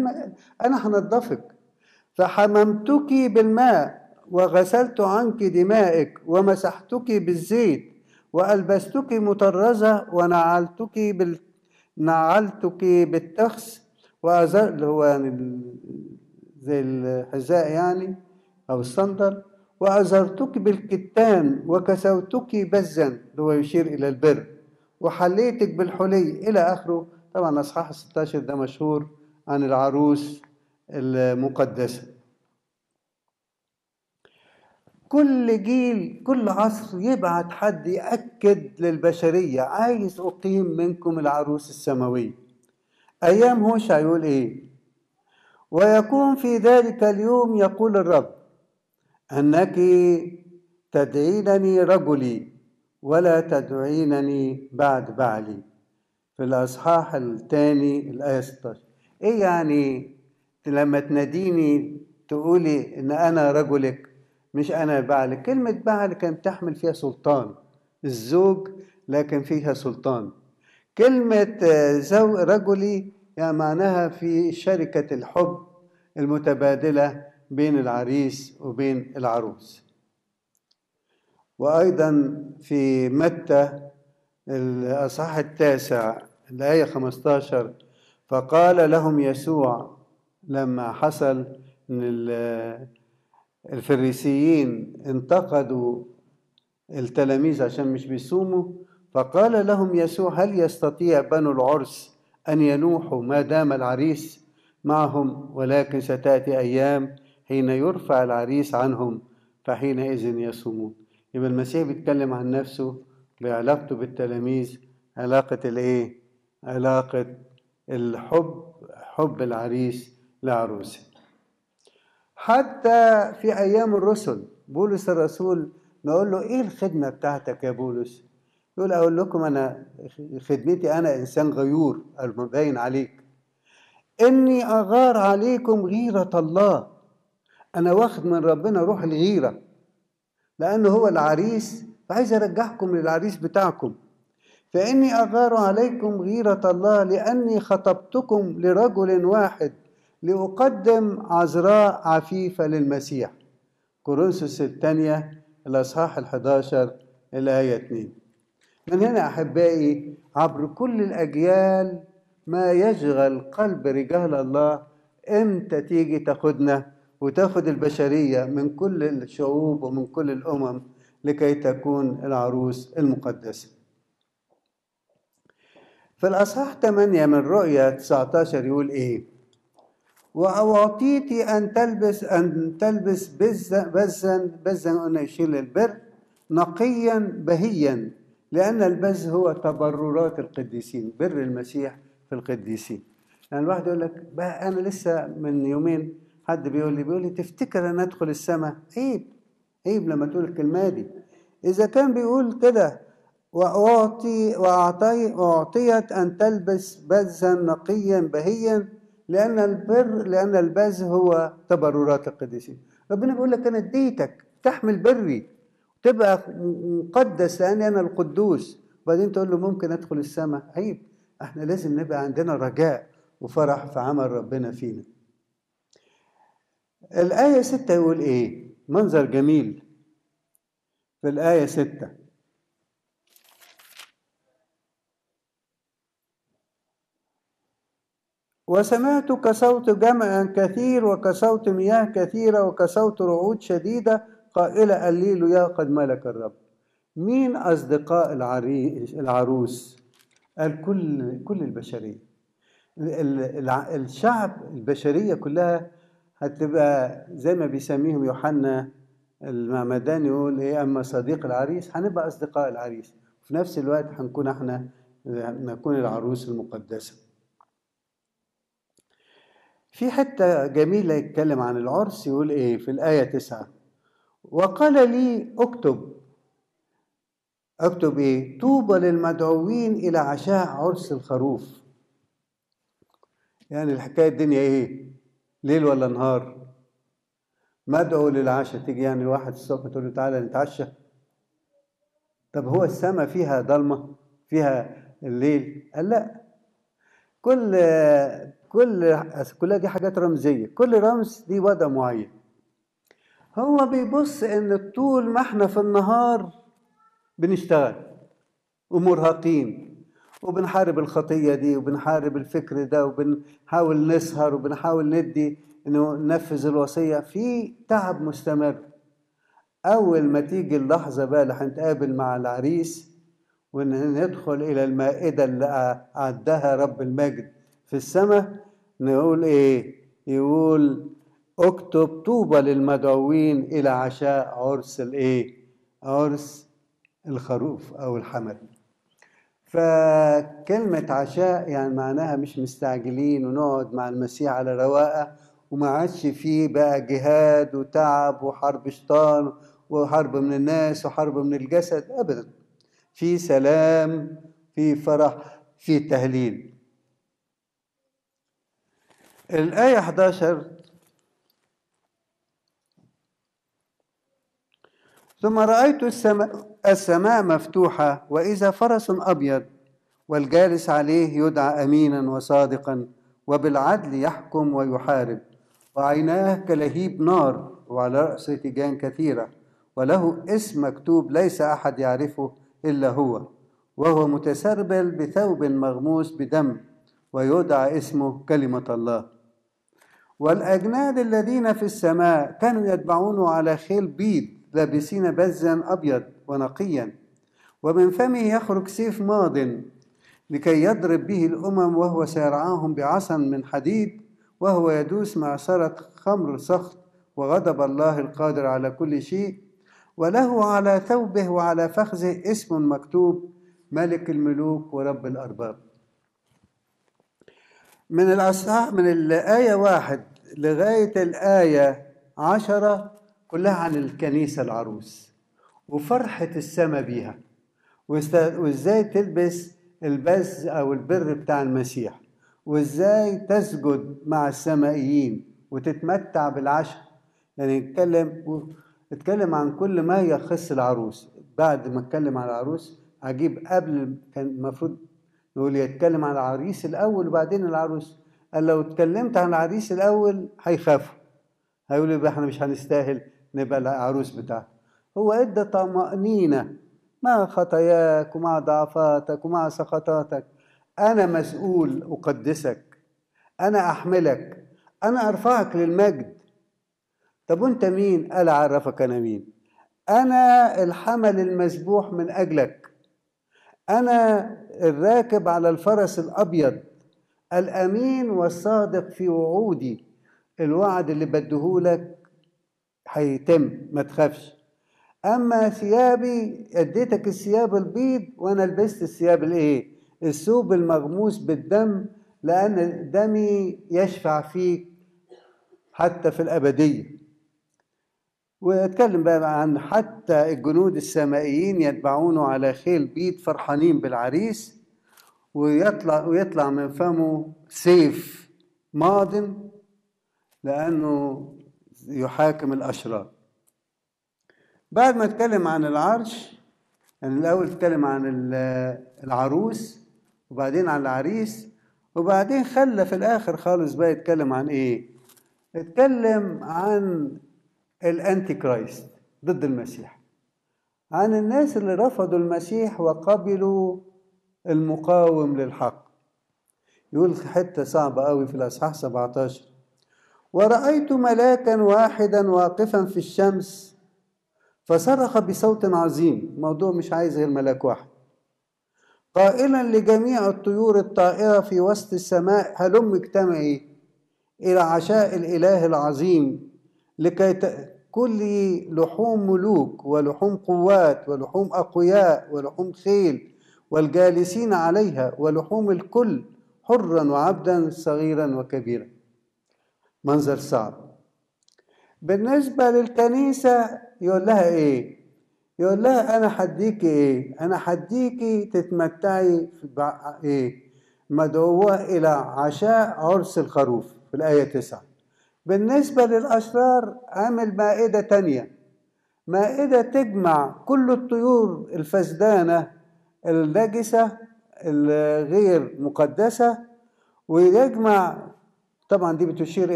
انا انا هنضفك فحممتك بالماء وغسلت عنك دمائك ومسحتك بالزيت والبستك مطرزه ونعلتك بال نعلتك بالتخس وأزر اللي هو يعني ال- زي الحذاء يعني أو الصندل وأزرتك بالكتان وكسوتك بزا اللي هو يشير إلى البر وحليتك بالحلي إلى آخره طبعا أصحاح 16 ده مشهور عن العروس المقدسة كل جيل كل عصر يبعت حد يأكد للبشرية عايز أقيم منكم العروس السماوية أيام هوشع يقول إيه ويكون في ذلك اليوم يقول الرب أنك تدعينني رجلي ولا تدعينني بعد بعلي في الأصحاح الثاني الآية 16 إيه يعني لما تناديني تقولي إن أنا رجلك مش أنا بعلك كلمة بعل كانت تحمل فيها سلطان الزوج لكن فيها سلطان كلمة زو رجلي يعني معناها في شركة الحب المتبادلة بين العريس وبين العروس وأيضا في متى الأصحاح التاسع الآية 15 فقال لهم يسوع لما حصل ان الفريسيين انتقدوا التلاميذ عشان مش بيصوموا فقال لهم يسوع هل يستطيع بنو العرس ان ينوحوا ما دام العريس معهم ولكن ستاتي ايام حين يرفع العريس عنهم فحينئذ يصومون يبقى المسيح بيتكلم عن نفسه بعلاقته بالتلاميذ علاقه الايه علاقه الحب حب العريس لعروسه حتى في ايام الرسل بولس الرسول نقول له ايه الخدمه بتاعتك يا بولس يقول اقول لكم انا خدمتي انا انسان غيور باين عليك اني اغار عليكم غيره الله انا واخد من ربنا روح الغيره لانه هو العريس فعايز ارجعكم للعريس بتاعكم فاني اغار عليكم غيره الله لاني خطبتكم لرجل واحد لأقدم عذراء عفيفة للمسيح كورنثوس الثانية الأصحاح الحداشر الآية 2 من هنا أحبائي عبر كل الأجيال ما يشغل قلب رجال الله إمتى تيجي تاخدنا وتاخد البشرية من كل الشعوب ومن كل الأمم لكي تكون العروس المقدسة في الأصحاح 8 من رؤيا 19 يقول إيه وأعطيت أن تلبس أن تلبس بزا بزا بزا قلنا يشير للبر نقيا بهيا لأن البز هو تبررات القديسين بر المسيح في القديسين يعني الواحد يقول لك بقى أنا لسه من يومين حد بيقول لي بيقول لي تفتكر أن أدخل السماء عيب عيب لما تقول الكلمة دي إذا كان بيقول كده وأعطي وأعطي أعطيت أن تلبس بزا نقيا بهيا لأن البر لأن البز هو تبررات القديسين ربنا بيقول لك أنا اديتك تحمل بري تبقى مقدس لأني أنا القدوس وبعدين تقول له ممكن أدخل السماء عيب احنا لازم نبقى عندنا رجاء وفرح في عمل ربنا فينا الآية ستة يقول إيه منظر جميل في الآية ستة وسمعت كصوت جمع كثير وكصوت مياه كثيرة وكصوت رعود شديدة قائلة الليل يا قد ملك الرب مين أصدقاء العريس العروس قال كل كل البشرية الشعب البشرية كلها هتبقى زي ما بيسميهم يوحنا المعمدان يقول ايه اما صديق العريس هنبقى اصدقاء العريس في نفس الوقت هنكون احنا نكون العروس المقدسه في حتة جميلة يتكلم عن العرس يقول إيه في الآية تسعة وقال لي اكتب اكتب إيه طوبى للمدعوين إلى عشاء عرس الخروف يعني الحكاية الدنيا إيه ليل ولا نهار مدعو للعشاء تيجي يعني واحد الصبح تقول له تعالى نتعشى طب هو السماء فيها ضلمة فيها الليل قال لا كل كل كلها دي حاجات رمزيه كل رمز دي وضع معين هو بيبص ان طول ما احنا في النهار بنشتغل ومرهقين وبنحارب الخطيه دي وبنحارب الفكر ده وبنحاول نسهر وبنحاول ندي انه ننفذ الوصيه في تعب مستمر اول ما تيجي اللحظه بقى اللي هنتقابل مع العريس وندخل الى المائده اللي اعدها رب المجد في السماء نقول ايه يقول اكتب طوبى للمدعوين الى عشاء عرس الايه عرس الخروف او الحمل فكلمة عشاء يعني معناها مش مستعجلين ونقعد مع المسيح على رواقة وما عادش فيه بقى جهاد وتعب وحرب شيطان وحرب من الناس وحرب من الجسد أبدا في سلام في فرح في تهليل الآية 11 ثم رأيت السماء, السماء مفتوحة وإذا فرس أبيض والجالس عليه يدعى أمينا وصادقا وبالعدل يحكم ويحارب وعيناه كلهيب نار وعلى رأسه تيجان كثيرة وله اسم مكتوب ليس أحد يعرفه إلا هو وهو متسربل بثوب مغموس بدم ويدعى اسمه كلمة الله والأجناد الذين في السماء كانوا يتبعونه على خيل بيض لابسين بزا أبيض ونقيا ومن فمه يخرج سيف ماض لكي يضرب به الأمم وهو سيرعاهم بعصا من حديد وهو يدوس معصرة خمر سخط وغضب الله القادر على كل شيء وله على ثوبه وعلى فخذه اسم مكتوب ملك الملوك ورب الأرباب من الأصحاح من الآية واحد لغاية الآية عشرة كلها عن الكنيسة العروس وفرحة السماء بيها وازاي تلبس البز أو البر بتاع المسيح وازاي تسجد مع السمائيين وتتمتع بالعشاء يعني نتكلم اتكلم عن كل ما يخص العروس بعد ما اتكلم عن العروس عجيب قبل كان المفروض نقول يتكلم عن العريس الاول وبعدين العروس قال لو اتكلمت عن العريس الاول هيخافوا هيقولوا يبقى احنا مش هنستاهل نبقى العروس بتاعه هو ادى طمأنينة مع خطاياك ومع ضعفاتك ومع سقطاتك أنا مسؤول أقدسك أنا أحملك أنا أرفعك للمجد طب وأنت مين؟ قال أعرفك أنا مين أنا الحمل المذبوح من أجلك أنا الراكب على الفرس الأبيض الأمين والصادق في وعودي الوعد اللي بديهولك هيتم ما تخافش اما ثيابي اديتك الثياب البيض وانا لبست الثياب الايه الثوب المغموس بالدم لان دمي يشفع فيك حتى في الابديه واتكلم بقى عن حتى الجنود السمائيين يتبعونه على خيل بيض فرحانين بالعريس ويطلع ويطلع من فمه سيف ماض لانه يحاكم الأشرار بعد ما اتكلم عن العرش يعني الأول اتكلم عن العروس وبعدين عن العريس وبعدين خلى في الآخر خالص بقى يتكلم عن إيه؟ اتكلم عن الأنتي كرايست ضد المسيح عن الناس اللي رفضوا المسيح وقبلوا المقاوم للحق يقول حتة صعبة قوي في الأصحاح 17 ورأيت ملاكا واحدا واقفا في الشمس فصرخ بصوت عظيم موضوع مش عايز غير ملاك واحد قائلا لجميع الطيور الطائرة في وسط السماء هلم اجتمعي إلى عشاء الإله العظيم لكي كل لحوم ملوك ولحوم قوات ولحوم أقوياء ولحوم خيل والجالسين عليها ولحوم الكل حرا وعبدا صغيرا وكبيرا منظر صعب بالنسبة للكنيسة يقول لها ايه يقول لها انا هديكي ايه انا هديكي تتمتعي في ايه مدعوة الى عشاء عرس الخروف في الآية تسعة بالنسبة للأشرار عمل مائدة تانية مائدة تجمع كل الطيور الفسدانة النجسة الغير مقدسة ويجمع طبعا دي بتشير